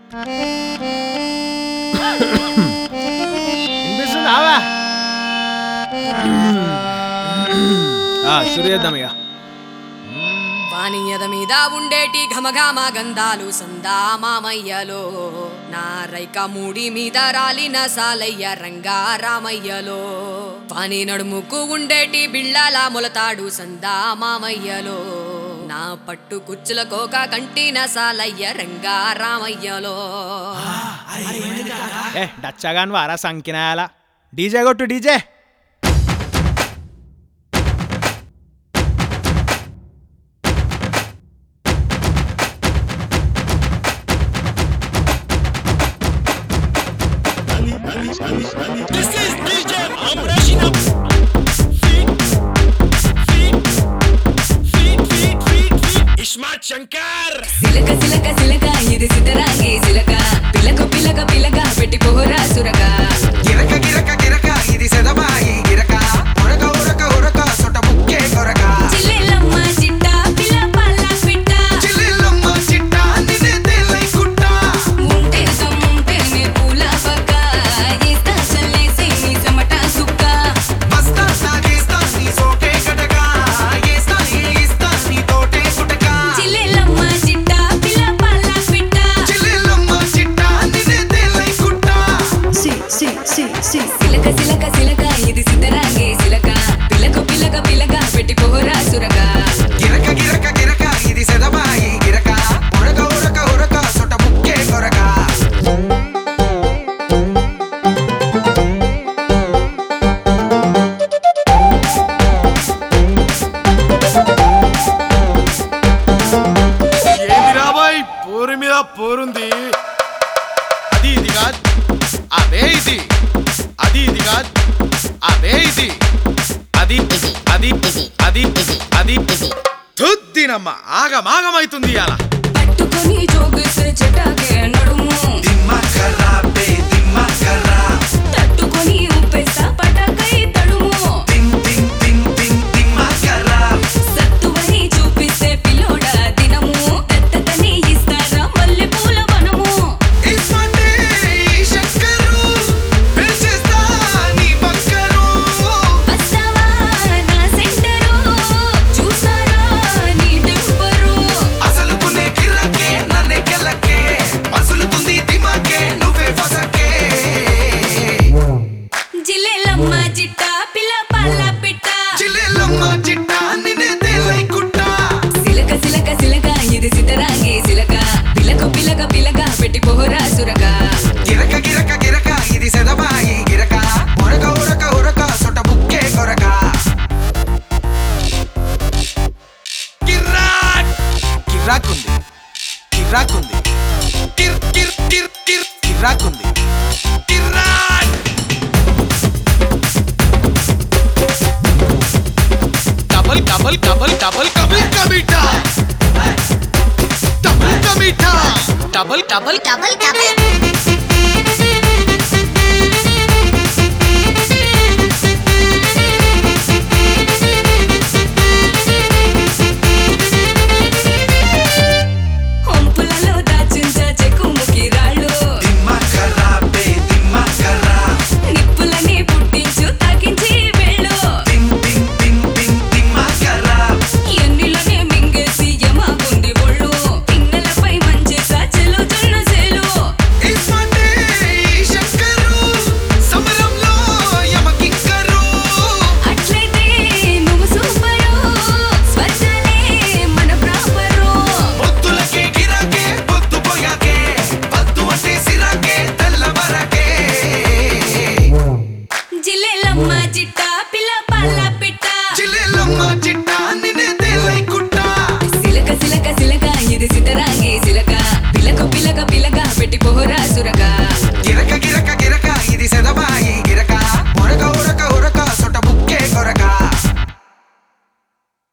వినిపిస్తుందావా షురు చేద్దాం ఇక వాణియద మీద ఉండేటి ఘమఘమ గంధాలు సందా మామయ్యలో నా రైక మూడి మీద రాలిన సాలయ్య రంగా రామయ్యలో వాణి నడుముకు ఉండేటి బిళ్ళల మొలతాడు సందా మామయ్యలో నా పట్టు కుచ్చుల కోక కంటిన సాలయ్య రంగా రామయ్యలో ఏ డచ్చగాన్ వారా సంకినాయాల డీజే కొట్టు DJ This is DJ I'm rushing up. Feet, feet, feet, feet, feet, feet. Ismat Shankar. సిలక సిలక సిలక ఇది సిద్ధరాగే సిలక పిలక పిలక పిలక పెట్టి పోరా సురగా గిరక గిరక గిరక ఇది సెదబాయి గిరక ఉరక ఉరక ఉరక సొట ముక్కే కొరక చిల్లెలమ్మ చిట్ట పిల్ల పల్ల పిట్ట చిల్లిల్లమ్మ చిట్ట నిన్నే తేలై కుట్ట ఉంటే సమ్ముంటే నే పూల పక్క ఇస్తా చల్లేసి నీ సమట సుక్క బస్తా సాగేస్తా నీ సోకే గటక ఏస్తా ఏస్తా నీ తోటే గుటక చిల్లెలమ్మ చిట్ట పిల్ల పల్ల పిట్ట చిల్లిల్లమ్మ చిట్ట నిన్నే తేలై కుట్ట సిలక సిలక సిలక ఇది సిద్ధరాగే సిలక పిలక పిలక పిలక పెట్టి పోరా సురగా గిరక గిరక గిరక ఇది సెదబాయి గిరక ఉరక ఉరక ఉరక సొట ముక్కే కొరక ఏంది రాబాయ్ పోరు మీద పోరుంది అది ఇది కాదు అదే ఇది అది ఇది కాదు అదే ఇది అది అది అది అది తుద్దినమ్మ ఆగమాగమైతుంది అలా పట్టుకొని జోగిస్తే చెట్టాకే నడుము దిమ్మ కర్రా బే దిమ్మ కర్రా తట్టుకొని ఉప్పేస్తా పటాకై తడుము దిమ్ దిమ్ దిమ్ దిమ్ దిమ్మ కర్రా సత్తువని చూపిస్తే పిల్లోడా దినము దత్తతని ఇస్తారా మల్లె పూల వనము ఇస్మంటే ఈ శంకరు పిలిచేస్తా నీ పక్కరు వస్తావా నా సెంటరు చూసారా నీ టెంపరు అసలుకునే గిరకే నన్నే గెలకే మసులుతుంది దిమాకే నువ్వే ఫసకే జిల్లెలమ్మ జిట్ట పిల్ల పల్ల పిట్ట చిల్లెల్లమ్మ చిట్ట నిన్నే తేలై కుట్ట సిలక సిలక సిలక ఇది సిద్ధరాగే సిలక పిలక పిలక పిలక పెట్టి పోరా సురగా గిరక గిరక గిరక ఇది సెదబాయి గిరక ఉరక ఉరక ఉరక సొట బుక్కే కొరక కిర్రాక్ కిర్రాకుంది కిర్రాకుంది కిర్ కిర్ కిర్ కిర్ కిర్రాకుంది కిర్రాక్ డబల్ డబల్ డబల్ డబల్ కబుల్ కమిటా డబుల్ కమిటా డబల్ డబల్ double double